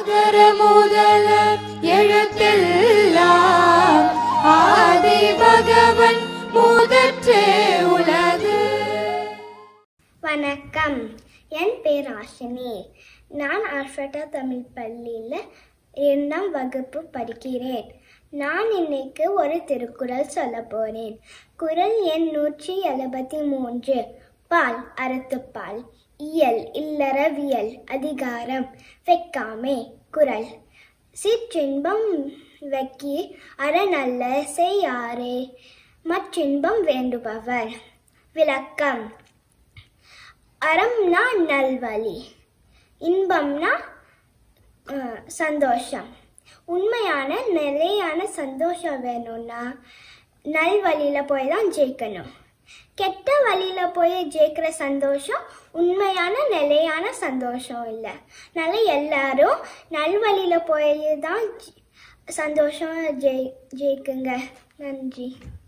அகர முதல எழுத்தெல்லாம் ஆதி பகவன் முதற்றே உலகு வணக்கம் என் பேர் ஆஷினி நான் ஆல்ஃபர்டா தமிழ் பள்ளியில் இரண்டாம் வகுப்பு படிக்கிறேன் நான் இன்னைக்கு ஒரு திருக்குறள் சொல்ல போறேன் குறள் எண் நூற்றி எழுபத்தி மூன்று பால் அறத்துப்பால் இயல் இல்லறவியல் அதிகாரம் வெக்காமே குறள் சிற்றின்பம் வெக்கி அறநல்ல செய்யாரே மற்றின்பம் வேண்டுபவர் விளக்கம் அறம்னா நல்வழி இன்பம்னா அஹ், சந்தோஷம் உண்மையான நிலையான சந்தோஷம் வேணும்னா நல்வழியில் போய் தான் ஜெயிக்கணும் கெட்ட வழியில் போய் ஜெயிக்கிற சந்தோஷம் உண்மையான நிலையான சந்தோஷம் இல்லை அதனால எல்லாரும் நல்வழியில் போய் தான் ஜெ- சந்தோஷம் ஜெய் ஜெயிக்குங்க நன்றி